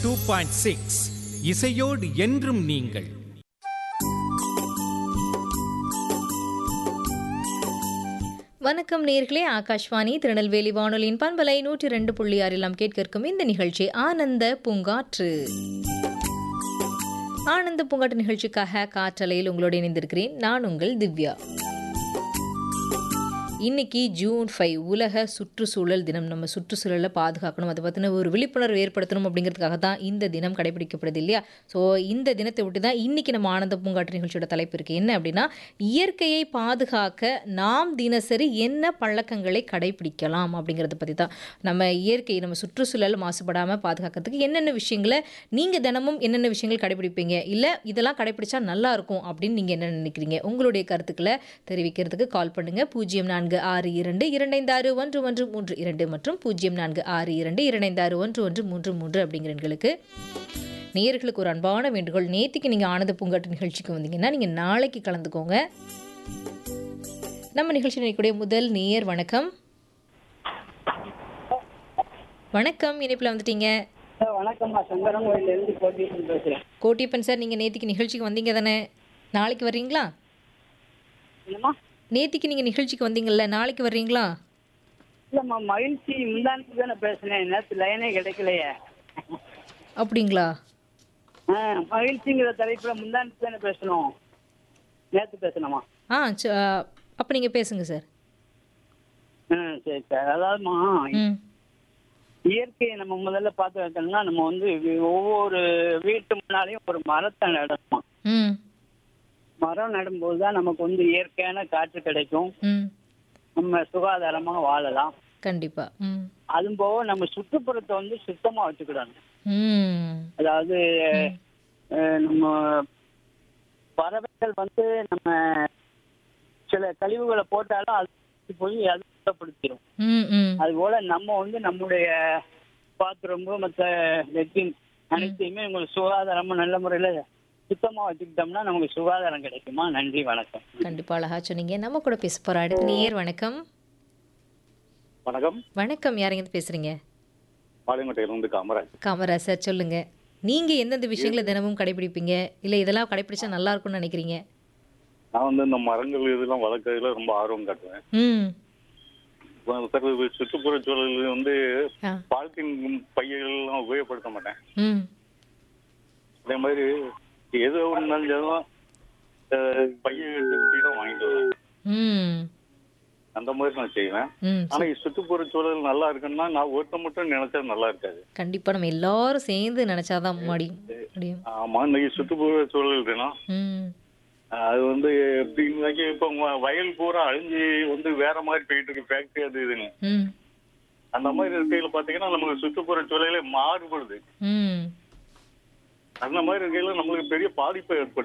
two point six இசையோடு என்றும் நீங்கள் வணக்கம் நேர்களே ஆகாஷ்வாணி திருநெல்வேலி வானொலியின் பண்பலை நூற்றி ரெண்டு புள்ளி ஆறில் நாம் கேட்க இருக்கும் இந்த நிகழ்ச்சி ஆனந்த பூங்காற்று ஆனந்த பூங்காற்று நிகழ்ச்சிக்காக காற்றலையில் உங்களோடு இணைந்திருக்கிறேன் நான் உங்கள் திவ்யா இன்னைக்கு ஜூன் ஃபைவ் உலக சுற்றுச்சூழல் தினம் நம்ம சுற்றுச்சூழலை பாதுகாக்கணும் அதை பற்றின ஒரு விழிப்புணர்வு ஏற்படுத்தணும் அப்படிங்கிறதுக்காக தான் இந்த தினம் கடைபிடிக்கப்படுது இல்லையா ஸோ இந்த தினத்தை விட்டு தான் இன்னைக்கு நம்ம ஆனந்த பூங்காற்று நிகழ்ச்சியோட தலைப்பு இருக்குது என்ன அப்படின்னா இயற்கையை பாதுகாக்க நாம் தினசரி என்ன பழக்கங்களை கடைபிடிக்கலாம் அப்படிங்கிறத பற்றி தான் நம்ம இயற்கை நம்ம சுற்றுச்சூழல் மாசுபடாமல் பாதுகாக்கிறதுக்கு என்னென்ன விஷயங்களை நீங்கள் தினமும் என்னென்ன விஷயங்கள் கடைபிடிப்பீங்க இல்லை இதெல்லாம் கடைபிடிச்சா நல்லா இருக்கும் அப்படின்னு நீங்கள் என்ன நினைக்கிறீங்க உங்களுடைய கருத்துக்களை தெரிவிக்கிறதுக்கு கால் பண்ணுங்க பூஜ்ஜியம் நான்கு ஆறு இரண்டு இரண்டைந்து ஆறு ஒன்று ஒன்று மூன்று இரண்டு மற்றும் பூஜ்ஜியம் நான்கு ஆறு இரண்டு இரண்டைந்து ஆறு ஒன்று ஒன்று மூன்று மூன்று அப்படிங்கிற எண்களுக்கு நேயர்களுக்கு ஒரு அன்பான வேண்டுகோள் நேத்திக்கு நீங்கள் ஆனந்த பூங்காட்டு நிகழ்ச்சிக்கு வந்தீங்கன்னா நீங்கள் நாளைக்கு கலந்துக்கோங்க நம்ம நிகழ்ச்சி நினைக்கக்கூடிய முதல் நேயர் வணக்கம் வணக்கம் இணைப்பில் வந்துட்டீங்க சார் வணக்கம்மா சங்கரன் கோயிலேருந்து கோட்டீஸ்வரன் பேசுகிறேன் கோட்டியப்பன் சார் நீங்கள் நேத்திக்கு நிகழ்ச்சிக்கு வந்தீங்க தானே நாளைக்கு வர்றீங்களா என்னம்மா நேத்திக்கு நீங்கள் நிகழ்ச்சிக்கு வந்தீங்கல்ல நாளைக்கு வர்றீங்களா இல்லைம்மா மகிழ்ச்சி முந்தானத்து தானே பேசுனேன் நேற்று லைனே கிடைக்கலையே அப்படிங்களா ஆ மகிழ்ச்சிங்கிற தலைப்பில் முந்தானத்து தானே பேசணும் நேற்று பேசணுமா ஆ ச- அப்போ நீங்கள் பேசுங்க சார் ஆ சரி சார் அதாவதுமா ம் இயற்கையை நம்ம முதல்ல பார்த்து வைக்கணும்னா நம்ம வந்து வி- ஒவ்வொரு வீட்டு முன்னாலேயும் ஒரு மரத்தை நடணுமா ம் மரம் நடும்போது தான் நமக்கு வந்து இயற்கையான காற்று கிடைக்கும் ம் நம்ம சுகாதாரமாக வாழலாம் கண்டிப்பாக ம் அதுவும் போக நம்ம சுற்றுப்புறத்தை வந்து சுத்தமாக வச்சுக்கிடணும் ம் அதாவது அஹ், நம்ம பறவைகள் வந்து நம்ம சில கழிவுகளை போட்டாலும் அது போய் அது சுத்தப்படுத்திடும் ம் ம் அது போல நம்ம வந்து நம்முடைய பாத்ரூம் மற்ற லெட்டின் அனைத்தையுமே உங்களுக்கு சுகாதாரமா நல்ல முறையில சுத்தமா வச்சுக்கிட்டோம்னா நமக்கு சுகாதாரம் கிடைக்குமா நன்றி வணக்கம் கண்டிப்பாக அழகா சொன்னீங்க நம்ம கூட பேச போகிற அடுத்த நேயர் வணக்கம் வணக்கம் வணக்கம் யாருங்க பேசுகிறீங்க பாளையங்கோட்டையிலிருந்து காமராஜ் காமராஜ் சார் சொல்லுங்கள் நீங்கள் எந்தெந்த விஷயங்களை தினமும் கடைபிடிப்பீங்க இல்லை இதெல்லாம் கடைபிடிச்சா நல்லா இருக்கும்னு நினைக்கிறீங்க நான் வந்து இந்த மரங்கள் இதெல்லாம் வளர்க்கறதுல ரொம்ப ஆர்வம் காட்டுவேன் ம் இப்போ சார் இது சுற்றுப்புற சூழல் வந்து ஆ பாலித்தீன் பையர்கள் எல்லாம் உபயோகப்படுத்த மாட்டேன் ம் அதே மாதிரி எது ஒன்று இருந்தாலும் பைய எடுத்து தான் வாங்கிட்டு வருவேன் ம் அந்த மாதிரி நான் செய்வேன் ம் ஆனா இந்த சுற்றுப்புற சூழல் நல்லா இருக்குன்னா நான் ஒருத்த மட்டும் நினைச்சா நல்லா இருக்காது கண்டிப்பாக நம்ம எல்லாரும் சேர்ந்து நினச்சாதான் முடியும் முடியும் ஆமா இன்னைக்கு சுற்றுப்புற சூழல் தினம் ம் அது வந்து எப்படின்னாக்கி இப்போ வ- வயல் பூரா அழிஞ்சு வந்து வேற மாதிரி போயிட்டு இருக்கு ஃபேக்டரி அது இதுன்னு ம் அந்த மாதிரி இருக்கையில பாத்தீங்கன்னா நமக்கு சுற்றுப்புற சூழலே மாறுபடுது ம் அந்த மாதிரி இருக்கையில நம்மளுக்கு பெரிய பாதிப்பை ஏற்படுத்தும்